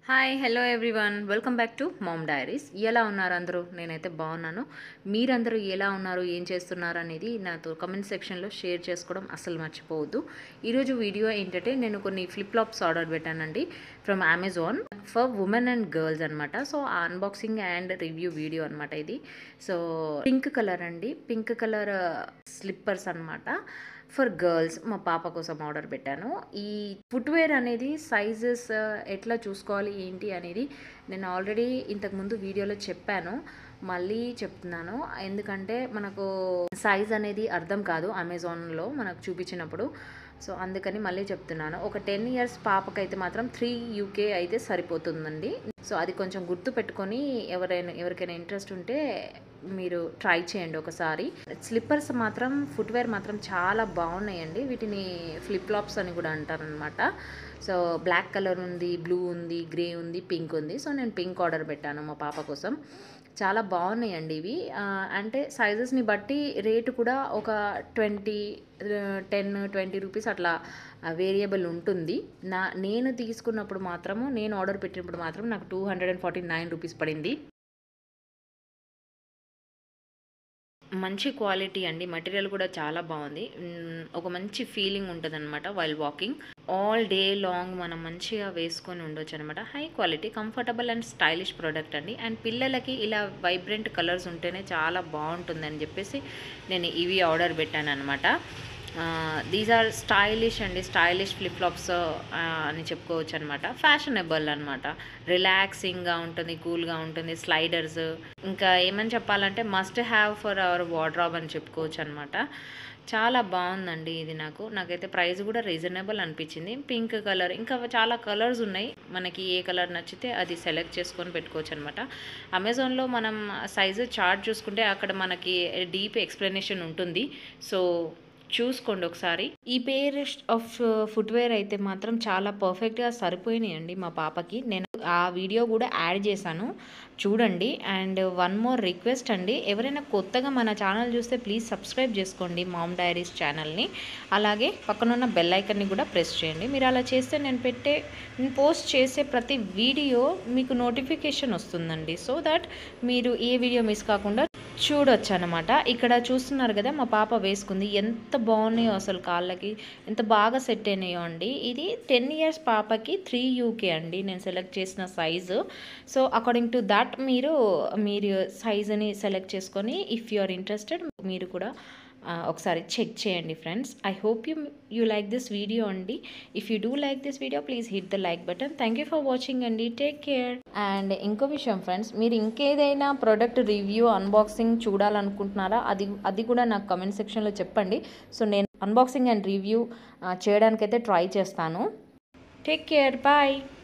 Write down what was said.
hi hello everyone welcome back to mom diaries ఎలా ఉన్నారు అందరూ నేనైతే బాగున్నాను మీరందరూ ఎలా ఉన్నారు ఏం చేస్తున్నారు అనేది నాతో కమెంట్ సెక్షన్లో షేర్ చేసుకోవడం అస్సలు మర్చిపోవద్దు ఈరోజు వీడియో ఏంటంటే నేను కొన్ని ఫ్లిప్ ఫ్లాప్స్ ఆర్డర్ పెట్టానండి from Amazon for women and girls అనమాట సో ఆ అన్బాక్సింగ్ అండ్ రివ్యూ వీడియో అనమాట ఇది సో పింక్ కలర్ అండి పింక్ కలర్ స్లిప్పర్స్ అనమాట ఫర్ గర్ల్స్ మా పాప కోసం ఆర్డర్ పెట్టాను ఈ ఫుట్వేర్ అనేది సైజెస్ ఎట్లా చూసుకోవాలి ఏంటి అనేది నేను ఆల్రెడీ ఇంతకుముందు వీడియోలో చెప్పాను మళ్ళీ చెప్తున్నాను ఎందుకంటే మనకు సైజ్ అనేది అర్థం కాదు అమెజాన్లో మనకు చూపించినప్పుడు సో అందుకని మళ్ళీ చెప్తున్నాను ఒక టెన్ ఇయర్స్ పాపకైతే మాత్రం త్రీ యూకే అయితే సరిపోతుందండి సో అది కొంచెం గుర్తు పెట్టుకొని ఎవరైనా ఎవరికైనా ఇంట్రెస్ట్ ఉంటే మీరు ట్రై చేయండి ఒకసారి స్లిప్పర్స్ మాత్రం ఫుట్వేర్ మాత్రం చాలా బాగున్నాయండి వీటిని ఫ్లిప్ ఫ్లాప్స్ అని కూడా అంటారనమాట సో బ్లాక్ కలర్ ఉంది బ్లూ ఉంది గ్రే ఉంది పింక్ ఉంది సో నేను పింక్ ఆర్డర్ పెట్టాను మా పాప కోసం చాలా బాగున్నాయండి ఇవి ఆ, అంటే సైజెస్ని బట్టి రేటు కూడా ఒక ట్వంటీ టెన్ ట్వంటీ రూపీస్ అట్లా వేరియబుల్ ఉంటుంది నా నేను తీసుకున్నప్పుడు మాత్రము నేను ఆర్డర్ పెట్టినప్పుడు మాత్రం నాకు two hundred and forty nine rupees పడింది మంచి క్వాలిటీ అండి మెటీరియల్ కూడా చాలా బాగుంది మ్, ఒక మంచి ఫీలింగ్ ఉంటుంది అనమాట while walking all day long మనం మంచిగా వేసుకొని ఉండొచ్చు అనమాట high quality comfortable and stylish product అండి అండ్ పిల్లలకి ఇలా వైబ్రెంట్ కలర్స్ ఉంటేనే చాలా బాగుంటుందని చెప్పేసి నేను ఇవి ఆర్డర్ పెట్టాను అనమాట దీస్ ఆర్ స్టైలిష్ అండి స్టైలిష్ ఫ్లిప్ ఫ్లాప్స్ అని చెప్పుకోవచ్చు అనమాట ఫ్యాషనబుల్ అనమాట రిలాక్సింగ్గా ఉంటుంది కూల్గా ఉంటుంది స్లైడర్స్ ఇంకా ఏమని చెప్పాలంటే must have for our wardrobe అని చెప్పుకోవచ్చు అనమాట చాలా బాగుందండి ఇది నాకు నాకైతే ప్రైస్ కూడా రీజనబుల్ అనిపించింది పింక్ కలర్ ఇంకా చాలా కలర్స్ ఉన్నాయి మనకి ఏ కలర్ నచ్చితే అది సెలెక్ట్ చేసుకొని పెట్టుకోవచ్చు అనమాట అమెజాన్లో మనం సైజు చార్ట్ చూసుకుంటే అక్కడ మనకి డీప్ ఎక్స్ప్లెనేషన్ ఉంటుంది సో చూసుకోండి ఒకసారి ఈ పేర్ ఆఫ్ ఫుట్వేర్ అయితే మాత్రం చాలా పర్ఫెక్ట్గా సరిపోయినాయండి మా పాపకి నేను ఆ వీడియో కూడా యాడ్ చేశాను చూడండి అండ్ వన్ మోర్ రిక్వెస్ట్ అండి ఎవరైనా కొత్తగా మన ఛానల్ చూస్తే ప్లీజ్ సబ్స్క్రైబ్ చేసుకోండి మామ్ డైరీస్ ఛానల్ని అలాగే పక్కనున్న బెల్ ఐకన్ని కూడా ప్రెస్ చేయండి మీరు అలా చేస్తే నేను పెట్టే నేను పోస్ట్ చేసే ప్రతి వీడియో మీకు నోటిఫికేషన్ వస్తుందండి సో దట్ మీరు ఏ వీడియో మిస్ కాకుండా చూడొచ్చు అనమాట ఇక్కడ చూస్తున్నారు కదా మా పాప వేసుకుంది ఎంత బాగున్నాయో అసలు కాళ్ళకి ఎంత బాగా సెట్ అయినాయో అండి ఇది టెన్ ఇయర్స్ పాపకి త్రీ యూకే అండి నేను సెలెక్ట్ చేసిన size so according to that మీరు మీరు సైజుని సెలెక్ట్ చేసుకొని ఇఫ్ యు ఆర్ ఇంట్రెస్టెడ్ మీరు కూడా ఆ, ఒకసారి చెక్ చేయండి friends I hope you you like this video అండి if you do like this video please hit the like button thank you for watching అండి టేక్ కేర్ అండ్ ఇంకో విషయం friends మీరు ఇంకేదైనా ప్రోడక్ట్ రివ్యూ అన్బాక్సింగ్ చూడాలనుకుంటున్నారా అది అది కూడా నాకు కమెంట్ సెక్షన్లో చెప్పండి సో నేను అన్బాక్సింగ్ అండ్ రివ్యూ చేయడానికైతే ట్రై చేస్తాను టేక్ కేర్ బాయ్